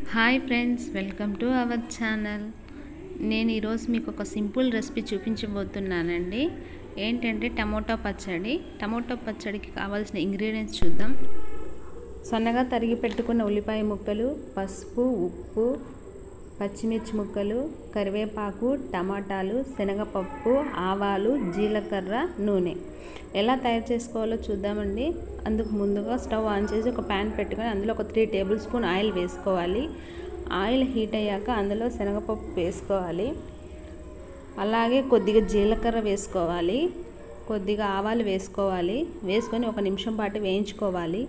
hi friends welcome to our channel నేను ఈరోజు మీకు ఒక సింపుల్ రెసిపీ చూపించబోతున్నానండి ఏంటంటే టమోటా పచ్చడి టమోటా పచ్చడికి కావాల్సిన ఇంగ్రీడియంట్స్ చూద్దాం సన్నగా తరిగి పెట్టుకున్న ఉల్లిపాయ ముక్కలు పసుపు ఉప్పు పచ్చిమిర్చి ముక్కలు కరివేపాకు టమాటాలు శనగపప్పు ఆవాలు జీలకర్ర నూనె ఎలా తయారు చేసుకోవాలో చూద్దామండి అందుకు ముందుగా స్టవ్ ఆన్ చేసి ఒక ప్యాన్ పెట్టుకొని అందులో ఒక త్రీ టేబుల్ స్పూన్ ఆయిల్ వేసుకోవాలి ఆయిల్ హీట్ అయ్యాక అందులో శనగపప్పు వేసుకోవాలి అలాగే కొద్దిగా జీలకర్ర వేసుకోవాలి కొద్దిగా ఆవాలు వేసుకోవాలి వేసుకొని ఒక నిమిషం పాటు వేయించుకోవాలి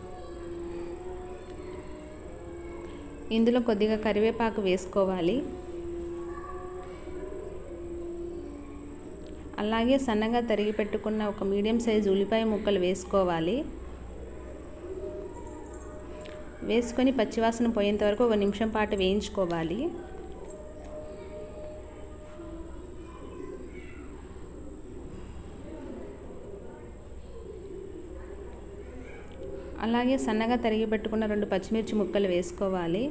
ఇందులో కొద్దిగా కరివేపాకు వేసుకోవాలి అలాగే సన్నగా తరిగి పెట్టుకున్న ఒక మీడియం సైజు ఉల్లిపాయ ముక్కలు వేసుకోవాలి వేసుకొని పచ్చివాసన పోయేంత వరకు ఒక నిమిషం పాటు వేయించుకోవాలి అలాగే సన్నగా తరిగి పెట్టుకున్న రెండు పచ్చిమిర్చి ముక్కలు వేసుకోవాలి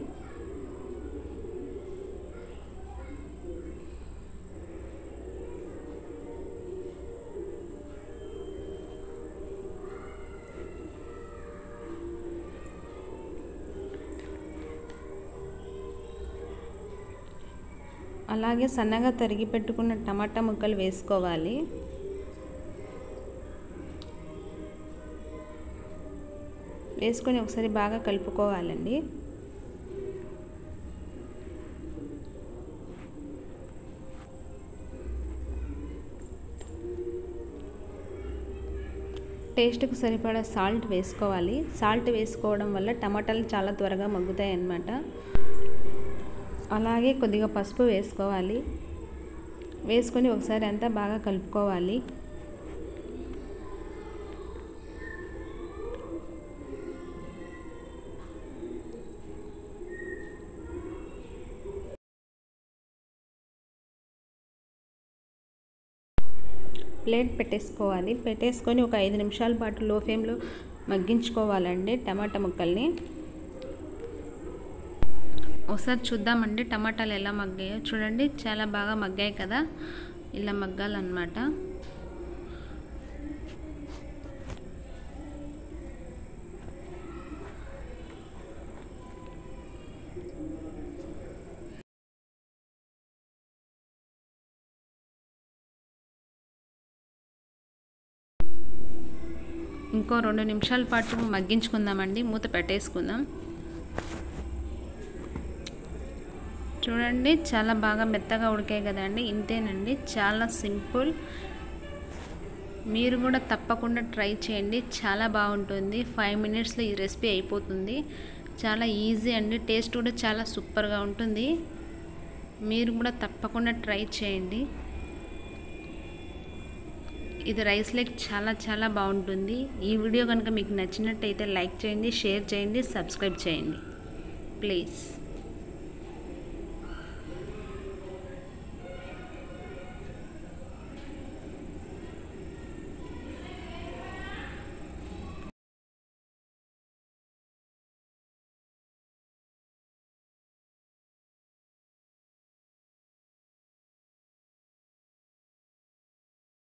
అలాగే సన్నగా తరిగి పెట్టుకున్న టమాటా ముక్కలు వేసుకోవాలి వేసుకొని ఒకసారి బాగా కలుపుకోవాలండి టేస్ట్కి సరిపడా సాల్ట్ వేసుకోవాలి సాల్ట్ వేసుకోవడం వల్ల టమాటాలు చాలా త్వరగా మగ్గుతాయి అన్నమాట అలాగే కొద్దిగా పసుపు వేసుకోవాలి వేసుకొని ఒకసారి అంతా బాగా కలుపుకోవాలి ప్లేట్ పెట్టేసుకోవాలి పెట్టేసుకొని ఒక ఐదు నిమిషాల పాటు లో ఫ్లేమ్లో మగ్గించుకోవాలండి టమాటా ముక్కల్ని ఒకసారి చూద్దామండి టమాటాలు ఎలా మగ్గాయో చూడండి చాలా బాగా మగ్గాయి కదా ఇలా మగ్గాలన్నమాట ఇంకో రెండు నిమిషాల పాటు మగ్గించుకుందామండి మూత పెట్టేసుకుందాం చూడండి చాలా బాగా మెత్తగా ఉడికాయి కదండి ఇంతేనండి చాలా సింపుల్ మీరు కూడా తప్పకుండా ట్రై చేయండి చాలా బాగుంటుంది ఫైవ్ మినిట్స్లో ఈ రెసిపీ అయిపోతుంది చాలా ఈజీ అండి టేస్ట్ కూడా చాలా సూపర్గా ఉంటుంది మీరు కూడా తప్పకుండా ట్రై చేయండి ఇది రైస్ లెగ్ చాలా చాలా బాగుంటుంది ఈ వీడియో కనుక మీకు నచ్చినట్టయితే లైక్ చేయండి షేర్ చేయండి సబ్స్క్రైబ్ చేయండి ప్లీజ్